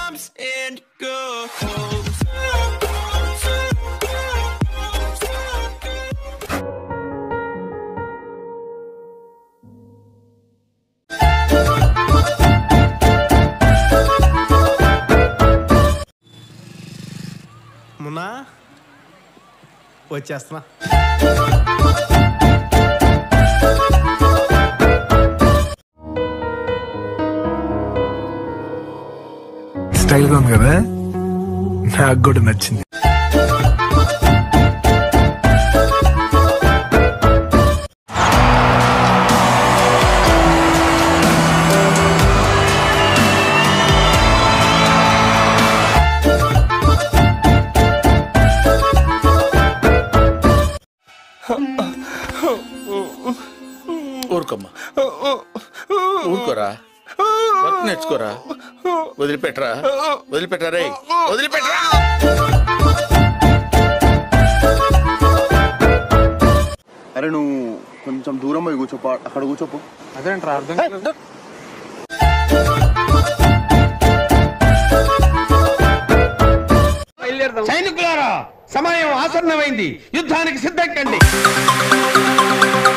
comes and goes. Munna వచ్చేస్తున్నా style గా ఉంది కదా నాకు కూడా నచ్చింది ఊరుకోమ్మా ఊరుకోరా వర్క్ నేర్చుకోరా వదిలిపెట్టరా వదిలిపెట్టరా రే వదిలిపెట్టరా అరే నువ్వు కొంచెం దూరం పోయి కూర్చోపో అక్కడ కూర్చోపో సైనికులారా సమయం ఆసన్నమైంది యుద్ధానికి సిద్ధంకండి